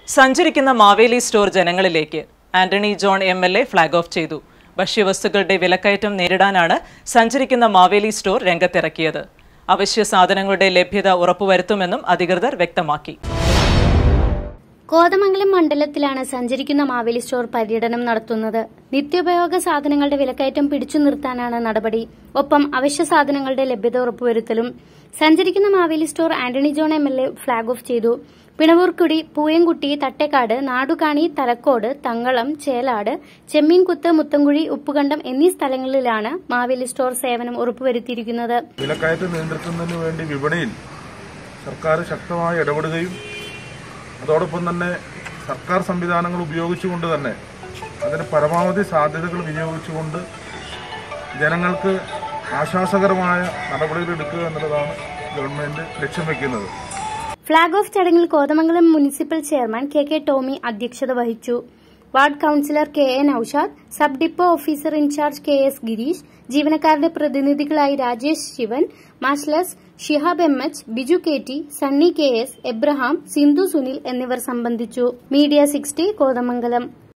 സഞ്ചരിക്കുന്ന മാവേലി സ്റ്റോർ ജനങ്ങളിലേക്ക് Antony John M L A flag off ചെയ്തു ഭക്ഷ്യവസ്തുക്കളുടെ വിലക്കയറ്റം നേരിടാനാണ് സഞ്ചരിക്കുന്ന മാവേലി സ്റ്റോർ രംഗത്തിറക്കിയത് അവശ്യ സാധനങ്ങളുടെ ലഭ്യത ഉറപ്പുവരുത്തുമെന്നും അധികൃതർ വ്യക്തമാക്കി കോതമംഗലം മണ്ഡലത്തിലാണ് സഞ്ചരിക്കുന്ന മാവേലി സ്റ്റോർ പര്യടനം നടത്തുന്നത് നിത്യോപയോഗ സാധനങ്ങളുടെ വിലക്കയറ്റം പിടിച്ചു നിർത്താനാണ് നടപടി ഒപ്പം അവശ്യ സാധനങ്ങളുടെ ലഭ്യത ഉറപ്പുവരുത്തലും സഞ്ചരിക്കുന്ന Maveli store Antony John M L A flag off ചെയ്തു പിണവൂർക്കുടി പൂയംകുട്ടി തട്ടേക്കാട് നാടുകാണി തലക്കോട് തങ്ങളം ചേലാട് ചെമ്മീൻകുത്ത് മുത്തൻകുഴി ഉപ്പുകണ്ടം എന്നീ സ്ഥലങ്ങളിലാണ് മാവേലി സ്റ്റോർ സേവനം ഉറപ്പുവരുത്തിയിരിക്കുന്നത് വിലക്കയറ്റം നിയന്ത്രിക്കുന്നതിന് വേണ്ടി വിപണിയിൽ സർക്കാർ ശക്തമായി ഇടപെടുകയും അതോടൊപ്പം തന്നെ സർക്കാർ സംവിധാനങ്ങൾ ഉപയോഗിച്ചുകൊണ്ട് തന്നെ അതിന് പരമാവധി സാധ്യതകൾ വിനിയോഗിച്ചുകൊണ്ട് ജനങ്ങൾക്ക് ആശ്വാസകരമായ നടപടികൾ എടുക്കുക എന്നുള്ളതാണ് ഗവൺമെന്റ് ലക്ഷ്യം വെക്കുന്നത് ഫ്ളാഗ് ഓഫ് ചടങ്ങിൽ Kothamangalam municipal chairman K K Tomy അധ്യക്ഷത വഹിച്ചു ward councillor K A Noushad sub depot officer in charge K S Girish ജീവനക്കാരുടെ പ്രതിനിധികളായി രാജേഷ് ശിവൻ മാഷ്ലസ് Shihab M H Biju K T Sunny K S Abraham Sindhu Sunil എന്നിവർ സംബന്ധിച്ചു മീഡിയ സിക്സ്റ്റി കോതമംഗലം